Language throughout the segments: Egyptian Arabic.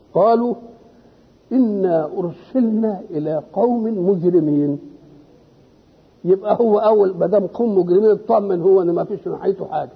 قالوا إنا أرسلنا إلى قوم مجرمين يبقى هو أول ما دام قوم مجرمين اطمن هو إن ما فيش ناحيته حاجة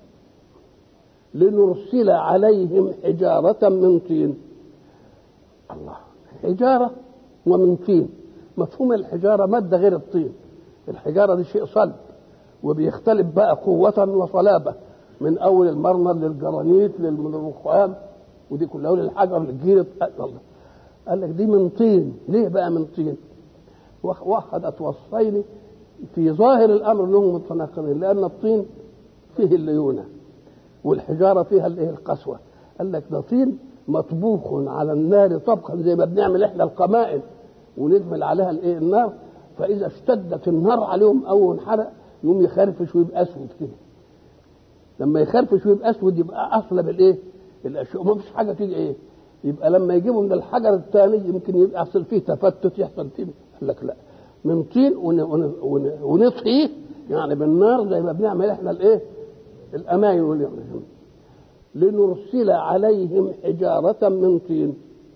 لنرسل عليهم حجارة من طين الله حجارة ومن طين مفهوم الحجارة مادة غير الطين الحجارة دي شيء صلب وبيختلف بقى قوة وصلابة من أول المرمر للجرانيت للرخام ودي كلها للحجر للجيرة الله قال لك دي من طين ليه بقى من طين وحدت وصفين في ظاهر الامر انهم متناقضين لان الطين فيه الليونه والحجاره فيها الايه القسوه قال لك ده طين مطبوخ على النار طبخا زي ما بنعمل احنا القمائل ونجمل عليها الايه النار فاذا اشتدت النار عليهم او انحرق يقوم يخرفش ويبقى اسود كده لما يخرفش ويبقى اسود يبقى اصلب الايه الاشياء ما فيش حاجه تيجي ايه يبقى لما يجيبوا من الحجر الثاني يمكن يبقى يحصل فيه تفتت يحصل فيه قال لك لا من طين ونطهيه يعني بالنار زي ما بنعمل احنا الايه الاماين واليوم لنرسل عليهم حجارة من طين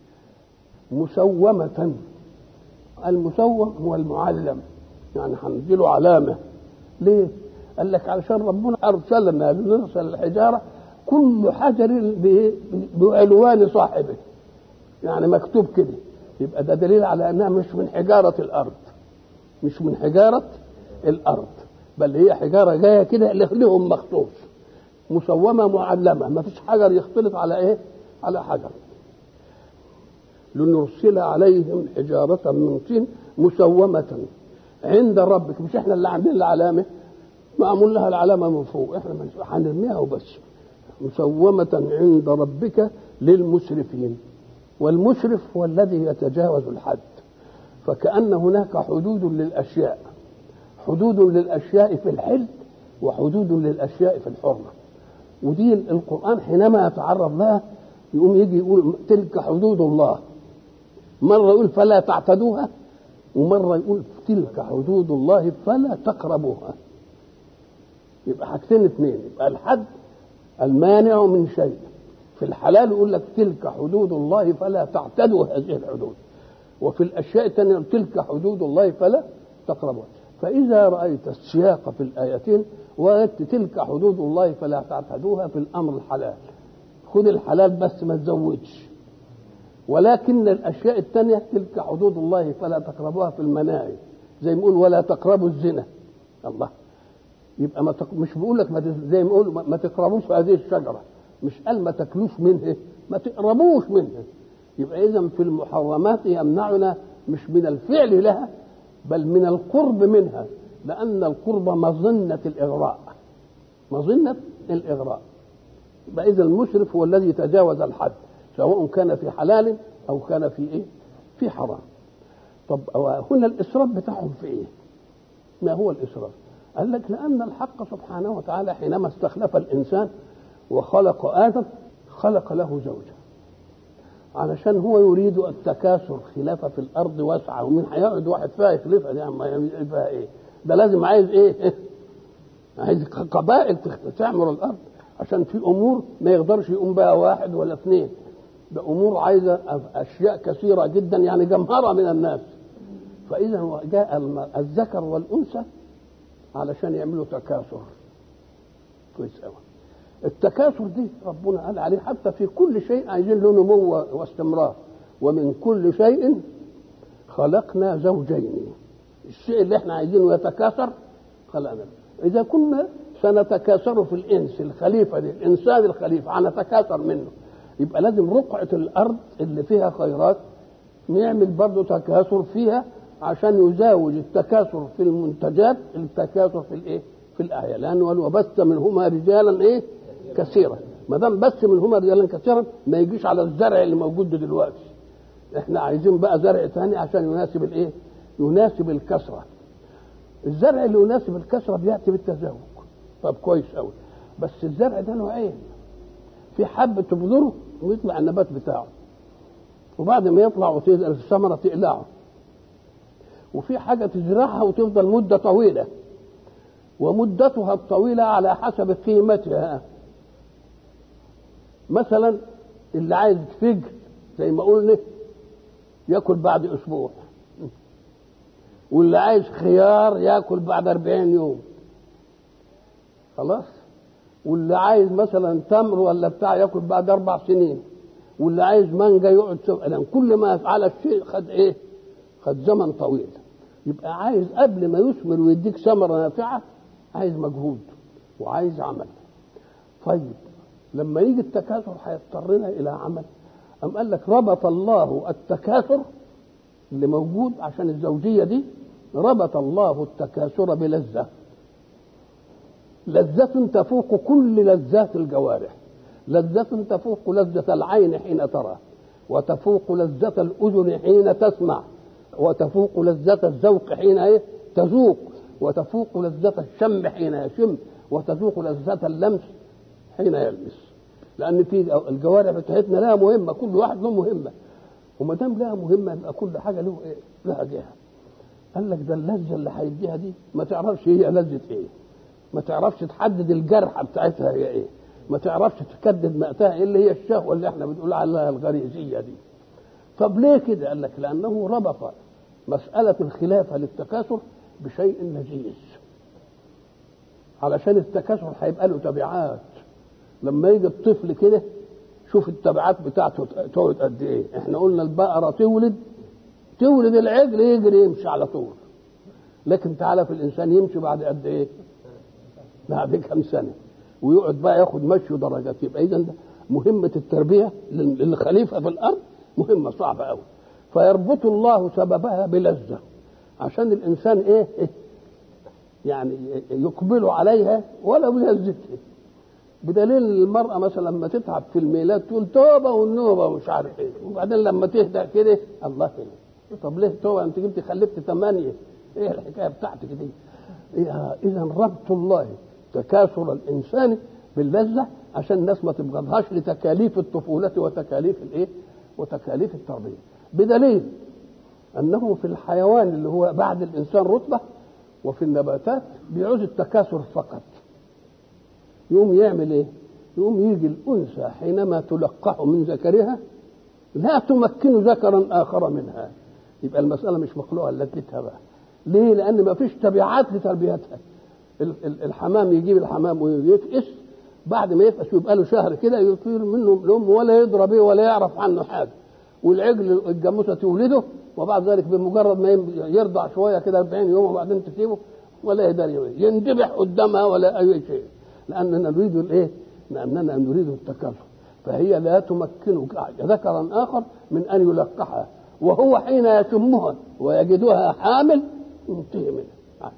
مسومة المسوم هو المعلم يعني هنديله علامة ليه؟ قال لك علشان ربنا أرسلنا لنرسل الحجارة كل حجر بعنوان صاحبه يعني مكتوب كده يبقى ده دليل على انها مش من حجاره الارض مش من حجاره الارض بل هي حجاره جايه كده لهم مخصوص مسومه معلمه ما فيش حجر يختلط على ايه على حجر لنرسل عليهم حجارة من طين مسومة عند ربك مش احنا اللي عاملين العلامة معمول لها العلامة من فوق احنا هنرميها وبس مسومة عند ربك للمسرفين والمسرف هو الذي يتجاوز الحد فكأن هناك حدود للأشياء حدود للأشياء في الحل وحدود للأشياء في الحرمة ودي القرآن حينما يتعرض لها يقوم يجي يقول تلك حدود الله مرة يقول فلا تعتدوها ومرة يقول تلك حدود الله فلا تقربوها يبقى حاجتين اثنين يبقى الحد المانع من شيء في الحلال يقول لك تلك حدود الله فلا تعتدوا هذه الحدود وفي الاشياء الثانيه تلك حدود الله فلا تقربوها فاذا رايت السياق في الايتين وجدت تلك حدود الله فلا تعتدوها في الامر الحلال خذ الحلال بس ما تزودش ولكن الاشياء الثانيه تلك حدود الله فلا تقربوها في المناهي زي ما يقول ولا تقربوا الزنا الله يبقى ما تق... مش بيقول لك ما ت... زي ما يقول ما تقربوش هذه الشجره مش قال ما تاكلوش منها ما تقربوش منها يبقى اذا في المحرمات يمنعنا مش من الفعل لها بل من القرب منها لان القرب مظنه الاغراء مظنه الاغراء يبقى اذا المسرف هو الذي تجاوز الحد سواء كان في حلال او كان في ايه في حرام طب هنا الاسراف بتاعهم في ايه ما هو الاسراف قال لك لان الحق سبحانه وتعالى حينما استخلف الانسان وخلق ادم خلق له زوجه علشان هو يريد التكاثر خلافه في الارض واسعه ومين هيقعد واحد فيها يخلفها دي عم فيها ايه ده لازم عايز ايه عايز قبائل تعمر الارض عشان في امور ما يقدرش يقوم بها واحد ولا اثنين ده امور عايزه اشياء كثيره جدا يعني جمهره من الناس فاذا جاء الذكر والانثى علشان يعملوا تكاثر كويس قوي التكاثر دي ربنا قال عليه حتى في كل شيء عايزين له نمو واستمرار ومن كل شيء خلقنا زوجين الشيء اللي احنا عايزينه يتكاثر خلقنا اذا كنا سنتكاثر في الانس الخليفه دي الانسان الخليفه هنتكاثر منه يبقى لازم رقعه الارض اللي فيها خيرات نعمل برضه تكاثر فيها عشان يزاوج التكاثر في المنتجات التكاثر في الايه؟ في الاعياء لانه قال وبث منهما رجالا ايه؟ كثيرا ما دام بث منهما رجالا كثيرا ما يجيش على الزرع اللي موجود دلوقتي احنا عايزين بقى زرع ثاني عشان يناسب الايه؟ يناسب الكثره الزرع اللي يناسب الكثره بياتي بالتزاوج طب كويس قوي بس الزرع ده نوعين في حب تبذره ويطلع النبات بتاعه وبعد ما يطلع وتنزل الثمره تقلعه وفي حاجه تزرعها وتفضل مده طويله ومدتها الطويله على حسب قيمتها مثلا اللي عايز فجل زي ما قلنا ياكل بعد اسبوع واللي عايز خيار ياكل بعد 40 يوم خلاص واللي عايز مثلا تمر ولا بتاع ياكل بعد اربع سنين واللي عايز مانجا يقعد سبع كل ما يفعل الشيء خد ايه؟ خد زمن طويل يبقى عايز قبل ما يثمر ويديك ثمره نافعه عايز مجهود وعايز عمل طيب لما يجي التكاثر هيضطرنا الى عمل أم قال لك ربط الله التكاثر اللي موجود عشان الزوجية دي ربط الله التكاثر بلذة لذة تفوق كل لذات الجوارح لذة تفوق لذة العين حين ترى وتفوق لذة الأذن حين تسمع وتفوق لذة الذوق حين إيه؟ تذوق وتفوق لذة الشم حين يشم وتذوق لذة اللمس حين يلمس لأن في الجوارح بتاعتنا لها مهمة كل واحد له مهمة وما دام لها مهمة يبقى كل حاجة له إيه؟ لها جهة قال لك ده اللذة اللي هيديها دي ما تعرفش هي لذة إيه ما تعرفش تحدد الجرحة بتاعتها هي إيه ما تعرفش تكدد مأتها إيه اللي هي الشهوة اللي احنا بنقول عليها الغريزية دي طب ليه كده قال لك لأنه ربط مسألة الخلافة للتكاثر بشيء نجيس علشان التكاثر هيبقى له تبعات لما يجي الطفل كده شوف التبعات بتاعته تقعد قد ايه احنا قلنا البقره تولد تولد العجل يجري يمشي على طول لكن تعالى في الانسان يمشي بعد قد ايه بعد كم سنه ويقعد بقى ياخد مشي درجات يبقى اذا ده مهمه التربيه للخليفه في الارض مهمه صعبه قوي فيربط الله سببها بلذه عشان الانسان ايه, إيه يعني يقبل عليها ولا بلذتها بدليل المرأة مثلا لما تتعب في الميلاد تقول توبة والنوبة ومش عارف ايه وبعدين لما تهدأ كده الله كده طب ليه توبة انت جبت خلفت ثمانية ايه الحكاية بتاعتك دي إيه اذا ربط الله تكاثر الانسان باللذة عشان الناس ما تبغضهاش لتكاليف الطفولة وتكاليف الايه وتكاليف التربية بدليل انه في الحيوان اللي هو بعد الانسان رتبة وفي النباتات بيعوز التكاثر فقط يقوم يعمل ايه يقوم يجي الانثى حينما تلقح من ذكرها لا تمكن ذكرا اخر منها يبقى المساله مش مخلوقه لذتها بقى ليه لان ما فيش تبعات لتربيتها الحمام يجيب الحمام ويفقس بعد ما يفقس يبقى له شهر كده يطير منه الام ولا يضرب بيه ولا يعرف عنه حاجه والعجل الجاموسه تولده وبعد ذلك بمجرد ما يرضع شويه كده 40 يوم وبعدين تسيبه ولا يقدر يندبح قدامها ولا اي شيء لاننا نريد الايه؟ لاننا نريد التكاثر فهي لا تمكن ذكرا اخر من ان يلقحها وهو حين يتمها ويجدها حامل ينتهي منها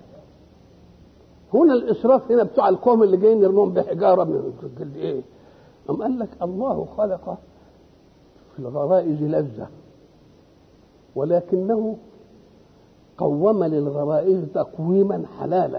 هنا الاسراف هنا بتوع القوم اللي جايين يرمون بحجاره من ايه؟ أم قال لك الله خلق في الغرائز لذة ولكنه قوم للغرائز تقويما حلالا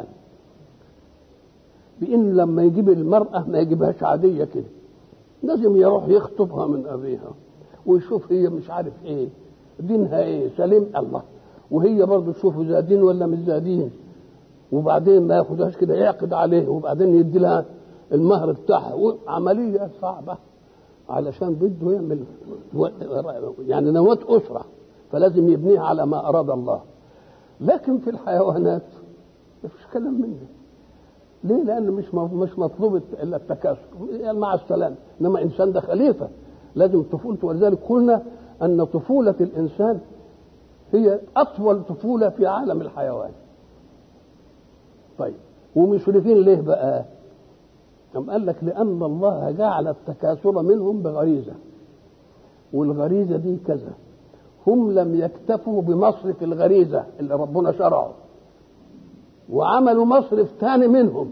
بان لما يجيب المراه ما يجيبهاش عاديه كده لازم يروح يخطبها من ابيها ويشوف هي مش عارف ايه دينها ايه سليم الله وهي برضه تشوفه زادين ولا مش زادين وبعدين ما ياخدهاش كده يعقد عليه وبعدين يدي لها المهر بتاعها عمليه صعبه علشان بده يعمل يعني نواة أسرة فلازم يبنيها على ما أراد الله لكن في الحيوانات ما فيش كلام منه ليه؟ لأنه مش مش مطلوب إلا التكاثر يعني مع السلامة إنما إنسان ده خليفة لازم طفولته ولذلك قلنا أن طفولة الإنسان هي أطول طفولة في عالم الحيوان طيب ومشرفين ليه بقى؟ أم قال لك لأن الله جعل التكاثر منهم بغريزة والغريزة دي كذا هم لم يكتفوا بمصرف الغريزة اللي ربنا شرعه وعملوا مصرف ثاني منهم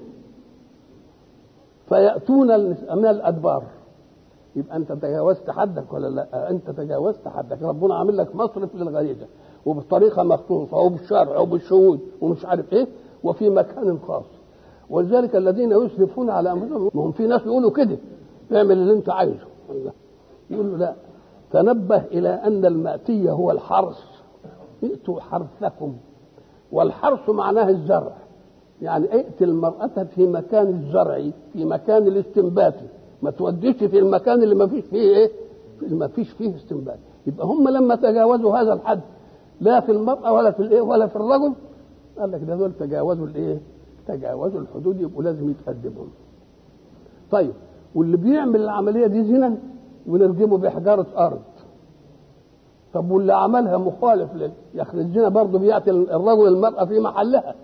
فيأتون من الأدبار يبقى أنت تجاوزت حدك ولا لا؟ أنت تجاوزت حدك ربنا عامل لك مصرف للغريزة وبطريقة مخصوصة وبالشرع وبالشهود ومش عارف إيه وفي مكان خاص ولذلك الذين يسرفون على انفسهم ما هم في ناس يقولوا كده اعمل اللي انت عايزه الله يقول له لا تنبه الى ان الماتيه هو الحرث ائتوا حرثكم والحرث معناه الزرع يعني ائت المرأة في مكان الزرع في مكان الاستنبات ما توديش في المكان اللي ما فيش فيه ايه ما فيش فيه استنباط يبقى هم لما تجاوزوا هذا الحد لا في المرأة ولا في الايه ولا في الرجل قال لك ده دول تجاوزوا الايه؟ تجاوزوا الحدود يبقوا لازم يتقدمهم. طيب واللي بيعمل العمليه دي زنا ونرجمه بحجاره ارض. طب واللي عملها مخالف لل يا اخي الزنا برضه بيعطي الرجل المراه في محلها.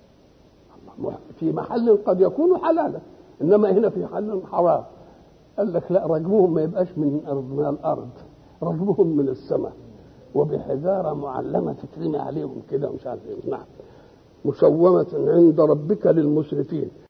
في محل قد يكون حلالا انما هنا في محل حرام. قال لك لا رجمهم ما يبقاش من الارض من الارض رجمهم من السماء وبحجاره معلمه تترمي عليهم كده مش عارف ايه نعم مسومة عند ربك للمسرفين